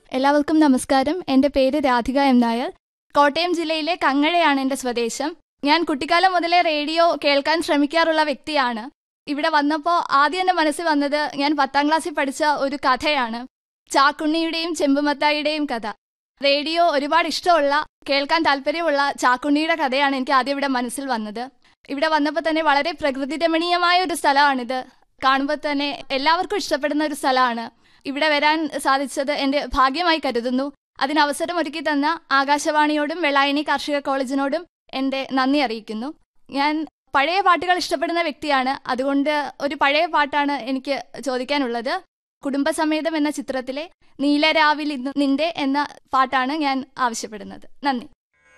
എല്ലാവർക്കും നമസ്കാരം എൻ്റെ പേര് രാധിക എം നായർ കോട്ടയം ജില്ലയിലെ കങ്ങഴയാണ് എൻ്റെ സ്വദേശം ഞാൻ കുട്ടിക്കാലം മുതലേ റേഡിയോ കേൾക്കാൻ ശ്രമിക്കാറുള്ള വ്യക്തിയാണ് ഇവിടെ വന്നപ്പോൾ ആദ്യം എൻ്റെ മനസ്സിൽ വന്നത് ഞാൻ പത്താം ക്ലാസ്സിൽ പഠിച്ച ഒരു കഥയാണ് ചാക്കുണ്ണിയുടെയും ചെമ്പുമത്തായിയുടെയും കഥ റേഡിയോ ഒരുപാട് ഇഷ്ടമുള്ള കേൾക്കാൻ താല്പര്യമുള്ള ചാക്കുണ്ണിയുടെ കഥയാണ് എനിക്ക് ആദ്യം ഇവിടെ മനസ്സിൽ വന്നത് ഇവിടെ വന്നപ്പോൾ തന്നെ വളരെ പ്രകൃതി രമണീയമായ ഒരു സ്ഥലമാണിത് കാണുമ്പോൾ തന്നെ എല്ലാവർക്കും ഇഷ്ടപ്പെടുന്ന ഒരു സ്ഥലമാണ് ഇവിടെ വരാൻ സാധിച്ചത് എൻ്റെ ഭാഗ്യമായി കരുതുന്നു അതിന് അവസരം ഒരുക്കി തന്ന ആകാശവാണിയോടും വെള്ളായണി കാർഷിക കോളേജിനോടും എൻ്റെ നന്ദി അറിയിക്കുന്നു ഞാൻ പഴയ പാട്ടുകൾ ഇഷ്ടപ്പെടുന്ന വ്യക്തിയാണ് അതുകൊണ്ട് ഒരു പഴയ പാട്ടാണ് എനിക്ക് ചോദിക്കാനുള്ളത് കുടുംബസമേതം എന്ന ചിത്രത്തിലെ നീലരാവിൽ ഇന്ന് നിന്റെ എന്ന പാട്ടാണ് ഞാൻ ആവശ്യപ്പെടുന്നത് നന്ദി